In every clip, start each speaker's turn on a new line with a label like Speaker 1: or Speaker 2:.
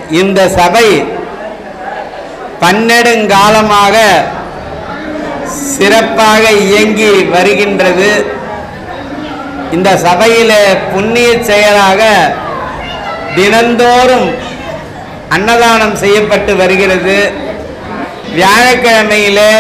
Speaker 1: இந்த சபை பன்னெடுங்காலமாக சிறப்பாக இயங்கி வருகின்றது இந்த சபையில புண்ணிய செயலாக தினந்தோறும் அன்னதானம் செய்யப்பட்டு வருகிறது வியாழக்கிழமையிலே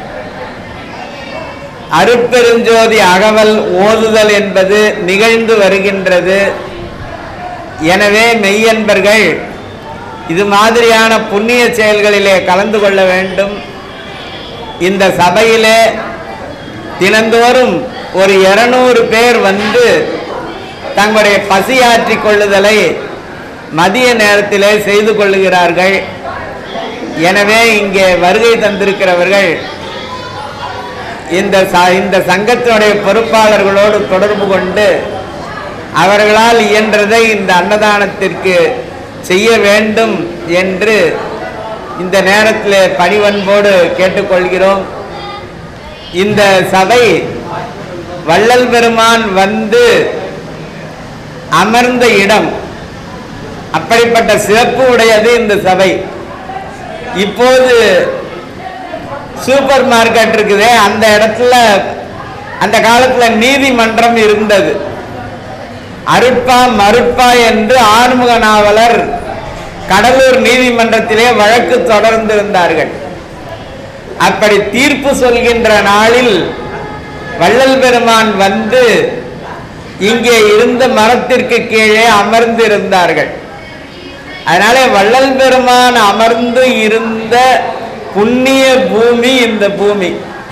Speaker 1: அருட்பெருஞ்சோதி அகவல் ஓதுதல் என்பது நிகழ்ந்து வருகின்றது எனவே மெய்யன்பர்கள் இது மாதிரியான புண்ணிய செயல்களிலே கலந்து கொள்ள வேண்டும் இந்த சபையிலே தினந்தோறும் ஒரு இருநூறு பேர் வந்து தங்களுடைய பசியாற்றிக் கொள்ளுதலை மதிய நேரத்திலே செய்து கொள்ளுகிறார்கள் எனவே இங்கே வருகை தந்திருக்கிறவர்கள் இந்த ச- இந்த சங்கத்தினுடைய பொறுப்பாளர்களோடு தொடர்பு கொண்டு அவர்களால் இயன்றதை இந்த அன்னதானத்திற்கு செய்ய வேண்டும் என்று இந்த நேரத்தில் பணிவன்போடு கேட்டுக்கொள்கிறோம் இந்த சபை வள்ளல் பெருமான் வந்து அமர்ந்த இடம் அப்படிப்பட்ட சிறப்பு உடையது இந்த சபை இப்போது சூப்பர் மார்க்கெட் இருக்குதே அந்த இடத்துல அந்த காலத்துல நீதிமன்றம் இருந்தது அருட்பா மருட்பா என்று ஆறுமுக நாவலர் கடலூர் நீதிமன்றத்திலே வழக்கு தொடர்ந்திருந்தார்கள் அப்படி தீர்ப்பு சொல்கின்ற நாளில் வள்ளல் பெருமான் வந்து இங்கே இருந்த மரத்திற்கு கீழே அமர்ந்திருந்தார்கள் அதனால வள்ளல் பெருமான் அமர்ந்து இருந்த புண்ணிய பூமி இந்த பூமி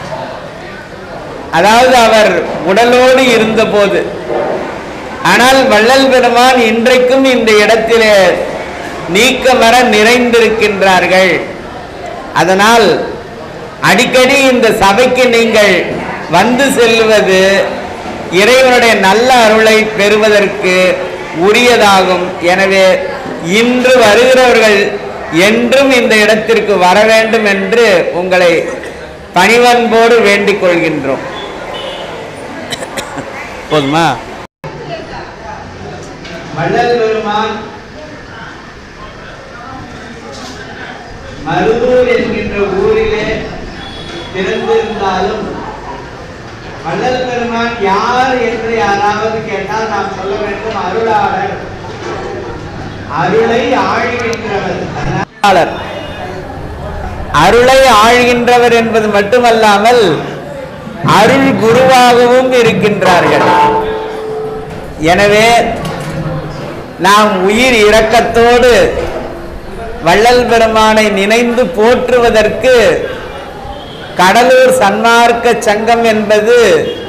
Speaker 1: அதாவது அவர் உடலோடு இருந்தபோது ஆனால் வள்ளல் பெருமான் இன்றைக்கும் இந்த இடத்திலே நீக்கமர நிறைந்திருக்கின்றார்கள் அதனால் அடிக்கடி இந்த சபைக்கு நீங்கள் வந்து செல்வது இறைவனுடைய நல்ல அருளை பெறுவதற்கு உரியதாகும் எனவே இன்று வருகிறவர்கள் என்றும் இந்த இடத்திற்கு வர வேண்டும் என்று உங்களை பணிவன்போடு வேண்டிக் கொள்கின்றோம் போதுமா வள்ளல் பெருமான் மருதூர் என்கின்ற ஊரிலே பிறந்திருந்தாலும் வள்ளல் பெருமான் யார் என்று யாராவது கேட்டால் நாம் சொல்ல வேண்டும் அருளாளர் அருளை ஆழ்கின்றவர் அருளாளர் அருளை ஆழ்கின்றவர் என்பது மட்டுமல்லாமல் அருள் குருவாகவும் இருக்கின்றார்கள் எனவே நாம் உயிர் இரக்கத்தோடு வள்ளல் பெருமானை நினைந்து போற்றுவதற்கு கடலூர் சன்மார்க்க சங்கம் என்பது